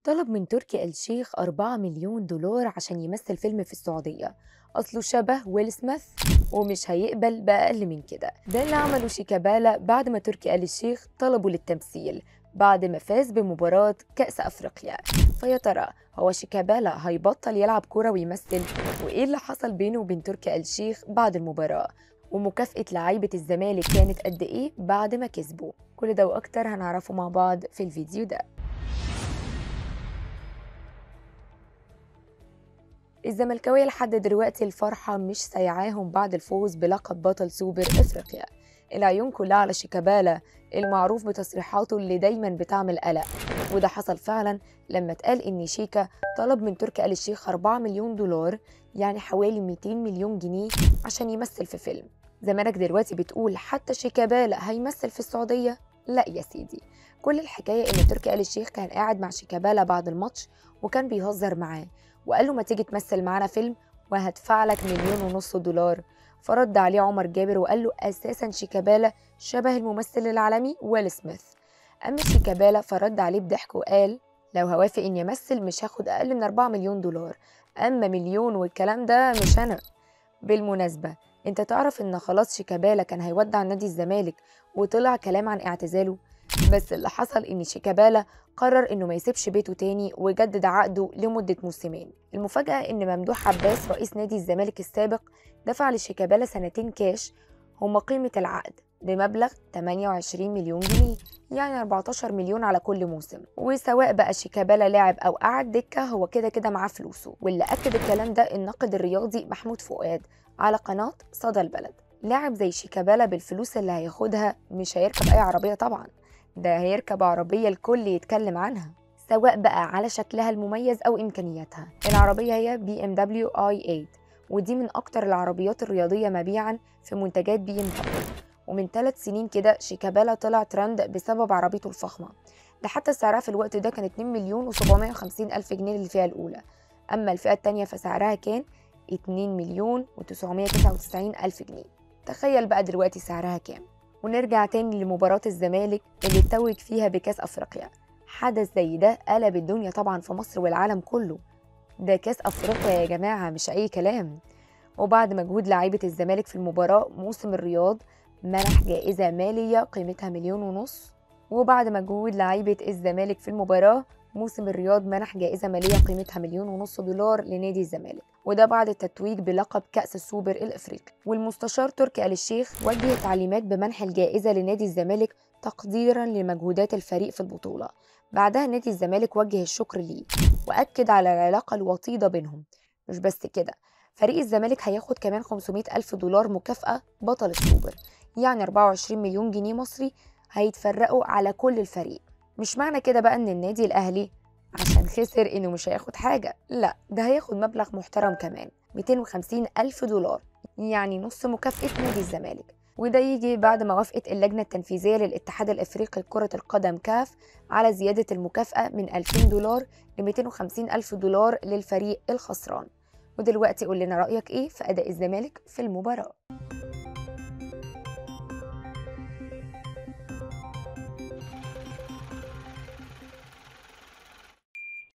طلب من تركي آل الشيخ 4 مليون دولار عشان يمثل فيلم في السعودية أصله شبه ويل سميث ومش هيقبل بأقل من كده ده اللي عمله شيكابالا بعد ما تركي آل الشيخ طلبوا للتمثيل بعد ما فاز بمباراة كأس أفريقيا فيا ترى هو شيكابالا هيبطل يلعب كورة ويمثل وإيه اللي حصل بينه وبين تركي آل الشيخ بعد المباراة ومكافأة لعيبة الزمالك كانت قد إيه بعد ما كسبوا كل ده وأكتر هنعرفه مع بعض في الفيديو ده الزملكاوية لحد دلوقتي الفرحة مش سايعاهم بعد الفوز بلقب بطل سوبر افريقيا العيون كلها على شيكابالا المعروف بتصريحاته اللي دايما بتعمل قلق وده حصل فعلا لما اتقال ان شيكا طلب من تركي آل الشيخ 4 مليون دولار يعني حوالي 200 مليون جنيه عشان يمثل في فيلم زمانك دلوقتي بتقول حتى شيكابالا هيمثل في السعودية لا يا سيدي كل الحكاية ان تركي آل الشيخ كان قاعد مع شيكابالا بعد الماتش وكان بيهزر معاه وقال له ما تيجي تمثل معانا فيلم وهدفع لك مليون ونص دولار فرد عليه عمر جابر وقال له اساسا شيكابالا شبه الممثل العالمي ويل سميث اما شيكابالا فرد عليه بضحك وقال لو هوافق اني امثل مش هاخد اقل من 4 مليون دولار اما مليون والكلام ده مش انا بالمناسبه انت تعرف ان خلاص شيكابالا كان هيودع نادي الزمالك وطلع كلام عن اعتزاله بس اللي حصل ان شيكابالا قرر انه ما يسيبش بيته تاني وجدد عقده لمدة موسمين المفاجأة ان ممدوح عباس رئيس نادي الزمالك السابق دفع لشيكابالا سنتين كاش هما قيمة العقد بمبلغ 28 مليون جنيه يعني 14 مليون على كل موسم وسواء بقى شيكابالا لاعب او قعد دكة هو كده كده معاه فلوسه واللي اكد الكلام ده الناقد الرياضي محمود فؤاد على قناة صدى البلد لاعب زي شيكابالا بالفلوس اللي هياخدها مش هيركب اي عربية طبعا ده هيركب عربية الكل يتكلم عنها سواء بقى على شكلها المميز أو إمكانياتها العربية هي بي ام دبليو اي 8 ودي من أكتر العربيات الرياضية مبيعا في منتجات بي ام دبليو ومن ثلاث سنين كده شيكابالا طلع ترند بسبب عربيته الفخمة ده حتى سعرها في الوقت ده كان 2 مليون و750 ألف جنيه للفئة الأولى أما الفئة التانية فسعرها كان 2 مليون و999 ألف جنيه تخيل بقى دلوقتي سعرها كام ونرجع تاني لمباراة الزمالك اللي اتوج فيها بكاس أفريقيا حدث زي ده قلب الدنيا طبعا في مصر والعالم كله ده كاس أفريقيا يا جماعة مش أي كلام وبعد مجهود لعيبة الزمالك في المباراة موسم الرياض منح جائزة مالية قيمتها مليون ونص وبعد مجهود لعيبة الزمالك في المباراة موسم الرياض منح جائزة مالية قيمتها مليون ونص دولار لنادي الزمالك وده بعد التتويج بلقب كأس السوبر الإفريقي والمستشار تركي آل الشيخ وجه تعليمات بمنح الجائزة لنادي الزمالك تقديرا لمجهودات الفريق في البطولة بعدها نادي الزمالك وجه الشكر ليه وأكد على العلاقة الوطيدة بينهم مش بس كده فريق الزمالك هياخد كمان 500 ألف دولار مكافأة بطل السوبر يعني 24 مليون جنيه مصري هيتفرقوا على كل الفريق مش معنى كده بقى ان النادي الاهلي عشان خسر انه مش هياخد حاجة لا ده هياخد مبلغ محترم كمان 250 ألف دولار يعني نص مكافأة نادي الزمالك وده يجي بعد ما وافقت اللجنة التنفيذية للاتحاد الإفريقي لكرة القدم كاف على زيادة المكافأة من 2000 دولار ل 250 ألف دولار للفريق الخسران ودلوقتي قول لنا رأيك إيه في أداء الزمالك في المباراة